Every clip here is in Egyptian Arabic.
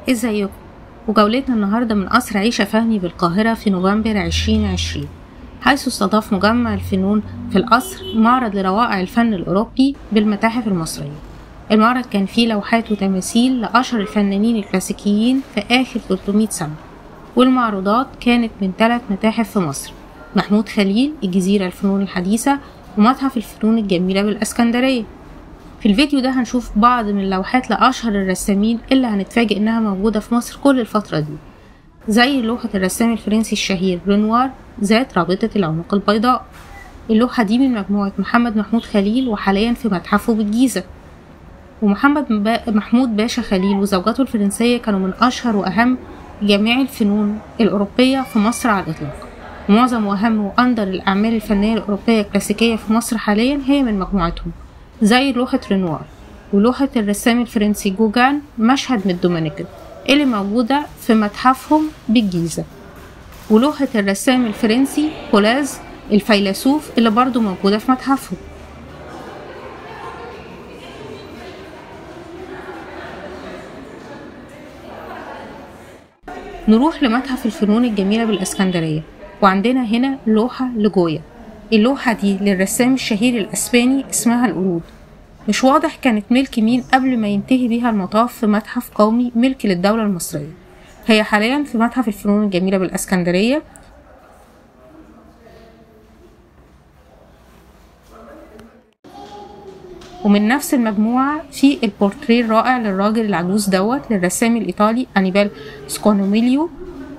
ازيكم وجولتنا النهاردة من قصر عيشة فهمي بالقاهرة في نوفمبر 2020 حيث استضاف مجمع الفنون في القصر معرض لروائع الفن الأوروبي بالمتاحف المصرية المعرض كان فيه لوحات وتماثيل لأشهر الفنانين الكلاسيكيين في آخر 300 سنة والمعروضات كانت من ثلاث متاحف في مصر محمود خليل الجزيرة الفنون الحديثة ومتحف الفنون الجميلة بالإسكندرية في الفيديو ده هنشوف بعض من اللوحات لأشهر الرسامين اللي هنتفاجئ إنها موجودة في مصر كل الفترة دي زي لوحة الرسام الفرنسي الشهير رينوار ذات رابطة العنق البيضاء اللوحة دي من مجموعة محمد محمود خليل وحاليا في متحفه بالجيزة ومحمد با... محمود باشا خليل وزوجته الفرنسية كانوا من أشهر وأهم جميع الفنون الأوروبية في مصر على الإطلاق ومعظم وأهم وأندر الأعمال الفنية الأوروبية الكلاسيكية في مصر حاليا هي من مجموعتهم زي لوحة رينوار ولوحة الرسام الفرنسي جوجان مشهد من الدومينيكان اللي موجودة في متحفهم بالجيزة ولوحة الرسام الفرنسي بولاز الفيلسوف اللي برضه موجودة في متحفهم نروح لمتحف الفنون الجميلة بالإسكندرية وعندنا هنا لوحة لجويا اللوحة دي للرسام الشهير الأسباني اسمها القرود مش واضح كانت ملك مين قبل ما ينتهي بيها المطاف في متحف قومي ملك للدولة المصرية هي حاليا في متحف الفنون الجميلة بالإسكندرية ومن نفس المجموعة في البورتريه الرائع للراجل العجوز دوت للرسام الإيطالي أنيبال سكونوميليو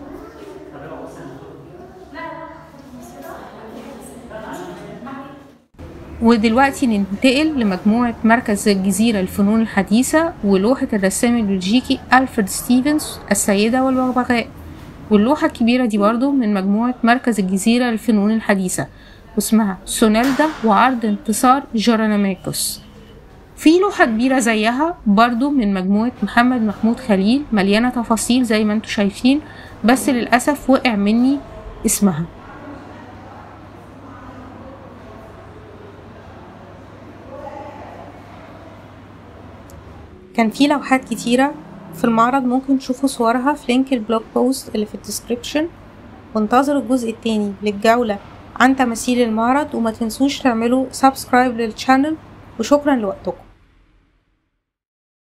ودلوقتي ننتقل لمجموعة مركز الجزيرة للفنون الحديثة ولوحة الرسام البلجيكي ألفريد ستيفنز السيدة والبغبغاء واللوحة الكبيرة دي برضو من مجموعة مركز الجزيرة للفنون الحديثة واسمها سونيلدا وعرض انتصار جوراناميكوس في لوحة كبيرة زيها برضو من مجموعة محمد محمود خليل مليانة تفاصيل زي ما انتوا شايفين بس للأسف وقع مني اسمها كان في لوحات كتيرة في المعرض ممكن تشوفوا صورها في لينك البلوج بوست اللي في الديسكريبشن وانتظروا الجزء التاني للجولة عن تماثيل المعرض وما تنسوش تعملوا سبسكرايب للشانل وشكرا لوقتكم